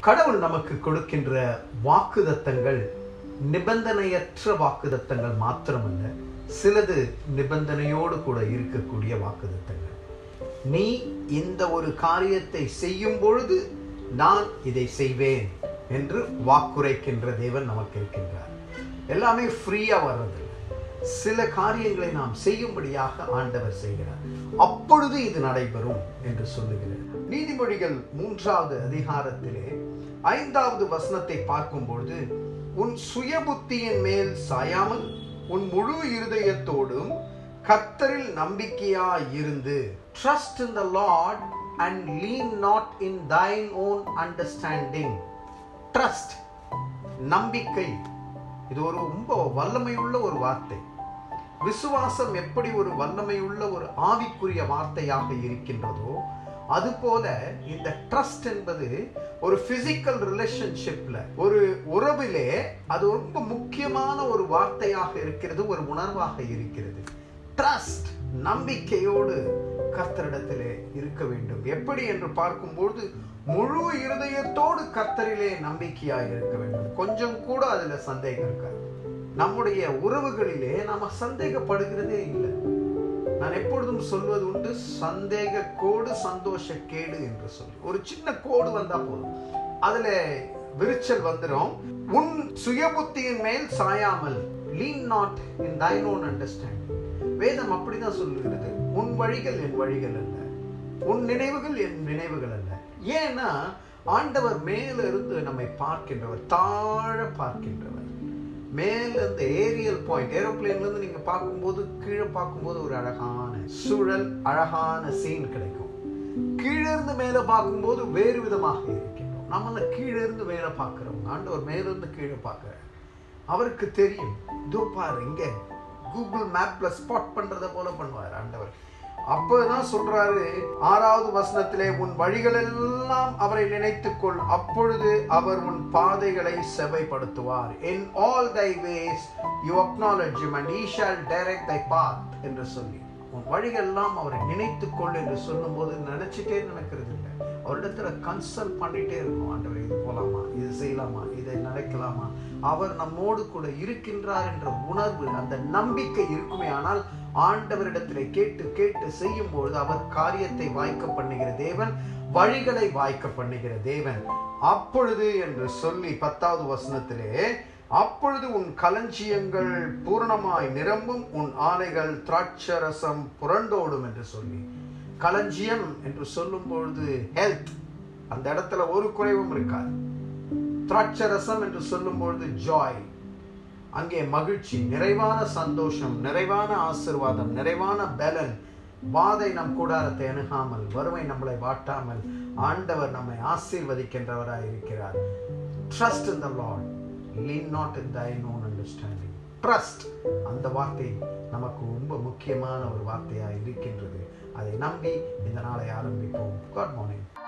கடவுள் நமக்கு கொடுக்கின்ற வாக்குதத்தங்கள் நிபந்தனையற்ற வாக்குதத்தங்கள் மாத்திரமல்ல சிலது நிபந்தனையோடு கூட இருக்கக்கூடிய வாக்குதத்தங்கள் நீ இந்த ஒரு காரியத்தை செய்யும் பொழுது நான் இதை செய்வேன் என்று வாக்குரைக்கின்ற தேவன் நமக்கு இருக்கின்றார் எல்லாமே ஃப்ரீயா வர்றதில்லை சில காரியங்களை நாம் செய்யும்படியாக ஆண்டவர் செய்கிறார் அப்பொழுது இது நடைபெறும் என்று சொல்லுகிறார் நீதிமொழிகள் மூன்றாவது அதிகாரத்திலே ஐந்தாவது வசனத்தை பார்க்கும் பொழுது உன் சுய புத்தியின் மேல் சாயாமல் உன் முழு இருதயத்தோடும் கர்த்தரில் நம்பிக்கையாய் இருந்து trust in the Lord and lean not in thine own understanding trust நம்பிக்கை இது ஒரு ரொம்ப வல்லமையுள்ள ஒரு வார்த்தை விசுவாசம் எப்படி ஒரு வல்லமையுள்ள ஒரு ஆவிக்குரிய வார்த்தையாக இருக்கின்றதோ அதுபோல இந்த ட்ரஸ்ட் என்பது ஒரு பிசிக்கல் ரிலேஷன்ஷிப்ல ஒரு உறவிலே அது ரொம்ப முக்கியமான ஒரு வார்த்தையாக இருக்கிறது ஒரு உணர்வாக இருக்கிறது ட்ரஸ்ட் நம்பிக்கையோடு கர்த்தரிடத்திலே இருக்க வேண்டும் எப்படி என்று பார்க்கும்போது முழு இருதயத்தோடு கர்த்தரிலே நம்பிக்கையாக இருக்க வேண்டும் கொஞ்சம் கூட அதுல சந்தேகம் இருக்காது நம்முடைய உறவுகளிலே நாம சந்தேகப்படுகிறதே இல்லை நான் எப்பொழுதும் சொல்வது உண்டு சந்தேக கோடு சந்தோஷ கேடு என்று சொல்லி ஒரு சின்ன கோடு வந்தா போதும் அதுல விரிச்சல் வந்துடும் உன் சுயபுத்தியின் மேல் சாயாமல் lean not in thine own understanding வேதம் அப்படிதான் சொல்லுகிறது உன் வழிகள் என் வழிகள் அல்ல உன் நினைவுகள் என் நினைவுகள் அல்ல ஏன்னா ஆண்டவர் மேல இருந்து நம்மை பார்க்கின்றவர் தாழ பார்க்கின்றவர் மேல இந்த ஏரியல் பாயிண்ட் ஏரோப்ளேன்ல இருந்து நீங்க பார்க்கும்போது கீழே பார்க்கும்போது ஒரு அழகான சூழல் அழகான சீன் கிடைக்கும் கீழே இருந்து மேல பார்க்கும்போது வேறு விதமாக இருக்கின்றோம் நம்ம கீழே இருந்து மேல பார்க்கிறோம் ஆண்டவர் மேல இருந்து கீழே பார்க்கிறார் அவருக்கு தெரியும் இதோ பாரு இங்க கூகுள் மேப்ல ஸ்பாட் பண்றத போல பண்ணுவார் ஆண்டவர் அப்பதான் சொல்றாரு ஆறாவது வசனத்திலே உன் வழிகள் எல்லாம் அவரை நினைத்துக்கொள் அப்பொழுது அவர் உன் பாதைகளை செவைப்படுத்துவார் in all thy ways you acknowledge him and he shall direct thy path என்று சொல்லி உன் வழிகள் எல்லாம் அவரை நினைத்துக்கொள் என்று சொல்லும்போது நினைச்சிட்டே நடக்கிறது இல்லை அவரிடத்துல கன்சல்ட் பண்ணிட்டே இருக்கும் ஆண்டவர் இது போலாமா இது செய்யலாமா இதை நடக்கலாமா அவர் நம்மோடு கூட இருக்கின்றார் என்ற உணர்வு அந்த நம்பிக்கை இருக்குமே ஆனால் ஆண்டவரிடத்திலே கேட்டு கேட்டு செய்யும் பொழுது அவர் காரியத்தை வாய்க்க பண்ணுகிற தேவன் வழிகளை வாய்க்க பண்ணுகிற தேவன் அப்பொழுது என்று சொல்லி பத்தாவது வசனத்திலே அப்பொழுது உன் களஞ்சியங்கள் பூரணமாய் நிரம்பும் உன் ஆலைகள் திராட்சரசம் புரண்டோடும் என்று சொல்லி களஞ்சியம் என்று சொல்லும் பொழுது ஹெல்த் அந்த இடத்துல ஒரு குறைவும் இருக்காது திராட்சரசம் என்று சொல்லும் பொழுது ஜாய் அங்கே மகிழ்ச்சி நிறைவான சந்தோஷம் நிறைவான ஆசிர்வாதம் நிறைவான பலன் வாதை நம் கூடாரத்தை அணுகாமல் வறுமை நம்மளை வாட்டாமல் ஆண்டவர் நம்மை ஆசீர்வதிக்கின்றவராய் இருக்கிறார் trust in the Lord lean not in thine own understanding trust அந்த வார்த்தை நமக்கு ரொம்ப முக்கியமான ஒரு வார்த்தையாக இருக்கின்றது அதை நம்பி இந்த நாளை ஆரம்பிப்போம் குட் மார்னிங்